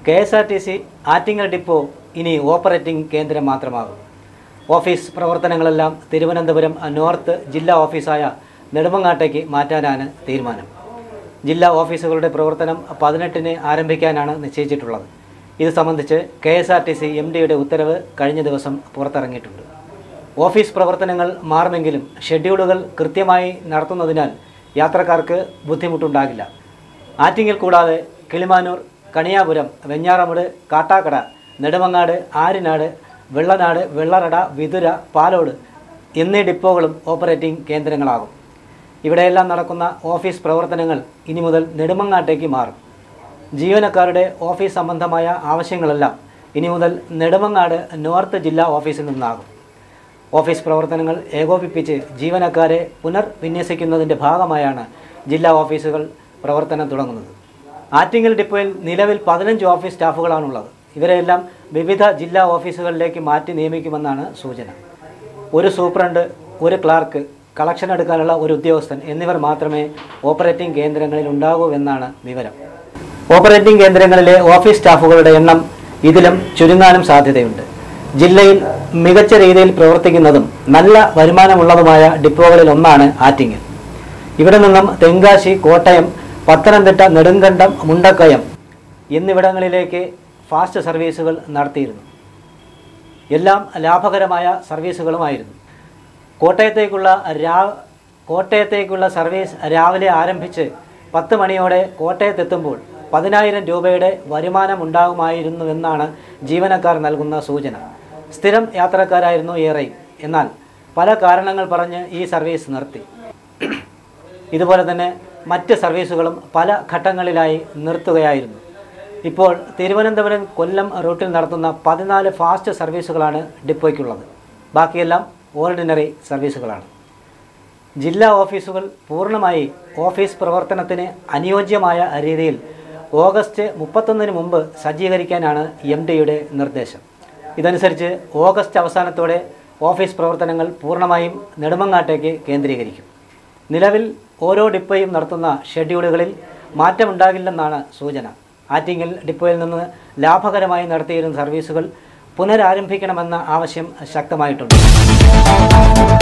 K S R T C Attingal depot ഇനി operating കേന്ദ്രം മാത്രമാകും ഓഫീസ് പ്രവർത്തനങ്ങളെല്ലാം തിരുവനന്തപുരം നോർത്ത് ജില്ലാ ഓഫീസായ നെടുമങ്ങാട്ടേക്ക് മാറ്റാനാണ് തീരുമാനം ജില്ലാ ഓഫീസുകളുടെ പ്രവർത്തനം പതിനെട്ടിന് ആരംഭിക്കാനാണ് നിശ്ചയിച്ചിട്ടുള്ളത് ഇത് സംബന്ധിച്ച് K S R T C M ഡിയുടെ ഉത്തരവ് കഴിഞ്ഞ ദിവസം പുറത്തിറങ്ങിയിട്ടുണ്ട് ഓഫീസ് പ്രവർത്തനങ്ങൾ മാറുമെങ്കിലും ഷെഡ്യൂളുകൾ കൃത്യമായി നടത്തുന്നതിനാൽ യാത്രക്കാർക്ക് ബുദ്ധിമുട്ടുണ്ടാകില്ല ആറ്റിങ്ങൽ കൂടാതെ കിളിമാനൂർ കണിയാപുരം വെഞ്ഞാറമൂട് കാട്ടാക്കട നെടുമങ്ങാട് ആര്യനാട് വെള്ളനാട് വെള്ളറട വിതുര പാലോട് എന്നീ ഡിപ്പോകളും ഓപ്പറേറ്റിംഗ് കേന്ദ്രങ്ങളാകും ഇവിടെയെല്ലാം നടക്കുന്ന ഓഫീസ് പ്രവർത്തനങ്ങൾ ഇനി മുതൽ നെടുമങ്ങാട്ടേക്ക് മാറും ജീവനക്കാരുടെ ഓഫീസ് സംബന്ധമായ ആവശ്യങ്ങളെല്ലാം ഇനി മുതൽ നെടുമങ്ങാട് നോർത്ത് ജില്ലാ ഓഫീസിൽ നിന്നാകും ഓഫീസ് പ്രവർത്തനങ്ങൾ ഏകോപിപ്പിച്ച് ജീവനക്കാരെ പുനർവിന്യസിക്കുന്നതിൻ്റെ ഭാഗമായാണ് ജില്ലാ ഓഫീസുകൾ പ്രവർത്തനം തുടങ്ങുന്നത് ആറ്റിങ്ങൽ ഡിപ്പോയിൽ നിലവിൽ പതിനഞ്ച് ഓഫീസ് സ്റ്റാഫുകളാണുള്ളത് ഇവരെല്ലാം വിവിധ ജില്ലാ ഓഫീസുകളിലേക്ക് മാറ്റി നിയമിക്കുമെന്നാണ് സൂചന ഒരു സൂപ്രണ്ട് ഒരു ക്ലാർക്ക് കളക്ഷൻ എടുക്കാനുള്ള ഒരു ഉദ്യോഗസ്ഥൻ എന്നിവർ മാത്രമേ ഓപ്പറേറ്റിംഗ് കേന്ദ്രങ്ങളിൽ ഉണ്ടാകൂ എന്നാണ് വിവരം ഓപ്പറേറ്റിംഗ് കേന്ദ്രങ്ങളിലെ ഓഫീസ് സ്റ്റാഫുകളുടെ എണ്ണം ഇതിലും ചുരുങ്ങാനും സാധ്യതയുണ്ട് ജില്ലയിൽ മികച്ച രീതിയിൽ പ്രവർത്തിക്കുന്നതും നല്ല വരുമാനമുള്ളതുമായ ഡിപ്പോകളിൽ ഒന്നാണ് ആറ്റിങ്ങൽ ഇവിടെ നിന്നും തെങ്കാശി കോട്ടയം പത്തനംതിട്ട നെടുങ്കണ്ടം മുണ്ടക്കയം എന്നിവിടങ്ങളിലേക്ക് ഫാസ്റ്റ് സർവീസുകൾ നടത്തിയിരുന്നു എല്ലാം ലാഭകരമായ സർവീസുകളുമായിരുന്നു കോട്ടയത്തേക്കുള്ള രാ കോട്ടയത്തേക്കുള്ള സർവീസ് രാവിലെ ആരംഭിച്ച് പത്ത് മണിയോടെ കോട്ടയത്തെത്തുമ്പോൾ പതിനായിരം രൂപയുടെ വരുമാനം ഉണ്ടാകുമായിരുന്നുവെന്നാണ് ജീവനക്കാർ നൽകുന്ന സൂചന സ്ഥിരം യാത്രക്കാരായിരുന്നു ഏറെയും എന്നാൽ പല കാരണങ്ങൾ പറഞ്ഞ് ഈ സർവീസ് നിർത്തി ഇതുപോലെ തന്നെ മറ്റ് സർവീസുകളും പല ഘട്ടങ്ങളിലായി നിർത്തുകയായിരുന്നു ഇപ്പോൾ തിരുവനന്തപുരം കൊല്ലം റൂട്ടിൽ നടത്തുന്ന പതിനാല് ഫാസ്റ്റ് സർവീസുകളാണ് ഡിപ്പോയ്ക്കുള്ളത് ബാക്കിയെല്ലാം ഓർഡിനറി സർവീസുകളാണ് ജില്ലാ ഓഫീസുകൾ പൂർണ്ണമായി ഓഫീസ് പ്രവർത്തനത്തിന് അനുയോജ്യമായ രീതിയിൽ ഓഗസ്റ്റ് മുപ്പത്തൊന്നിന് മുമ്പ് സജ്ജീകരിക്കാനാണ് എം ഡിയുടെ നിർദ്ദേശം ഇതനുസരിച്ച് ഓഗസ്റ്റ് അവസാനത്തോടെ ഓഫീസ് പ്രവർത്തനങ്ങൾ പൂർണ്ണമായും നെടുമങ്ങാട്ടേക്ക് കേന്ദ്രീകരിക്കും നിലവിൽ ഓരോ ഡിപ്പോയും നടത്തുന്ന ഷെഡ്യൂളുകളിൽ മാറ്റമുണ്ടാകില്ലെന്നാണ് സൂചന ആറ്റിങ്ങൽ ഡിപ്പോയിൽ നിന്ന് ലാഭകരമായി നടത്തിയിരുന്ന സർവീസുകൾ പുനരാരംഭിക്കണമെന്ന ആവശ്യം ശക്തമായിട്ടുണ്ട്